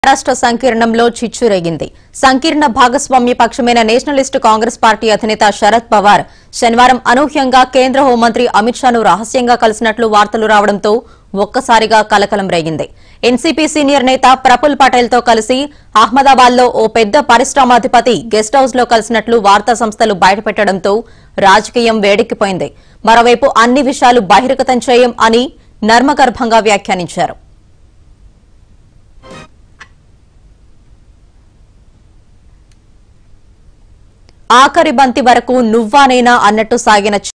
మహారాష్ట్ర సంకీర్ణంలో చిచ్చు రేగింది సంకీర్ణ భాగస్వామ్య పక్షమైన నేషనలిస్టు కాంగ్రెస్ పార్టీ అధినేత శరద్ పవార్ శనివారం అనూహ్యంగా కేంద్ర హోంమంత్రి అమిత్ షాను రహస్యంగా కలిసినట్లు వార్తలు రావడంతో ఒక్కసారిగా కలకలం రేగింది ఎన్సీపీ సీనియర్ నేత ప్రఫుల్ పటేల్ తో కలిసి అహ్మదాబాద్ లో ఓ పెద్ద పరిశ్రమాధిపతి గెస్ట్ హౌస్ లో కలిసినట్లు వార్తా సంస్థలు బయటపెట్టడంతో రాజకీయం వేడెక్కిపోయింది మరోవైపు అన్ని విషయాలు బహిర్గతం చేయం అని నర్మగర్భంగా వ్యాఖ్యానించారు ఆఖరి బంతి వరకు నువ్వానేనా అన్నట్టు సాగిన